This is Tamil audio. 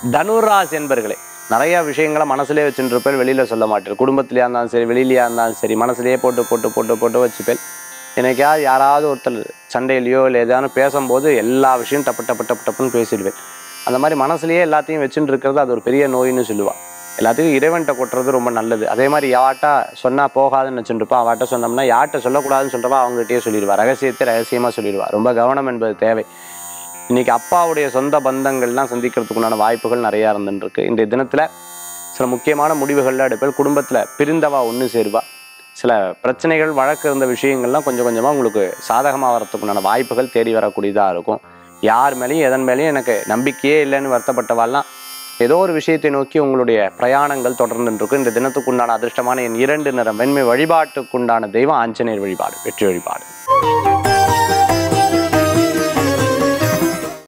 தனுராசி என்பர்களே நிறைய விஷயங்களை மனசுலயே வச்சுட்டு இருப்பேன் வெளியில சொல்ல மாட்டேன் குடும்பத்திலேயா இருந்தாலும் சரி வெளியிலயா இருந்தாலும் சரி மனசுலயே போட்டு போட்டு போட்டு போட்டு வச்சுப்பேன் எனக்காவது யாராவது ஒருத்தர் சண்டையிலையோ இல்லை ஏதாவது பேசும்போது எல்லா விஷயம் டப்பு டப்பு டப்பு டப்புன்னு பேசிடுவேன் அந்த மாதிரி மனசுலயே எல்லாத்தையும் வச்சுட்டு இருக்கிறது அது ஒரு பெரிய நோயின்னு சொல்லுவா எல்லாத்துக்கும் இறைவன்கிட்ட கொட்டுறது ரொம்ப நல்லது அதே மாதிரி யார்ட்டா சொன்னா போகாதுன்னு வச்சுட்டு இருப்பா அவட்ட சொன்னோம்னா யார்கிட்ட சொல்லக்கூடாதுன்னு சொல்றப்பா அவங்ககிட்டயே சொல்லிடுவா ரகசியத்தை ரகசியமா சொல்லிடுவா ரொம்ப கவனம் என்பது தேவை இன்னைக்கு அப்பாவுடைய சொந்த பந்தங்கள்லாம் சந்திக்கிறதுக்குண்டான வாய்ப்புகள் நிறைய இருந்துட்டு இருக்கு இன்றைய தினத்துல சில முக்கியமான முடிவுகள்லாம் எடுப்பேன் குடும்பத்துல பிரிந்தவா ஒன்று சேருவா சில பிரச்சனைகள் வழக்கு இருந்த விஷயங்கள்லாம் கொஞ்சம் கொஞ்சமா உங்களுக்கு சாதகமாக வரத்துக்குண்டான வாய்ப்புகள் தேடி வரக்கூடியதா இருக்கும் யார் மேலேயும் எதன் மேலேயும் எனக்கு நம்பிக்கையே இல்லைன்னு வருத்தப்பட்டவாள்லாம் ஏதோ ஒரு விஷயத்தை நோக்கி உங்களுடைய பிரயாணங்கள் தொடர்ந்து இருக்கும் இந்த தினத்துக்குண்டான அதிர்ஷ்டமான என் இரண்டு நிறம் வெண்மை வழிபாட்டுக்குண்டான தெய்வம் ஆஞ்சநேயர் வழிபாடு வெற்றி வழிபாடு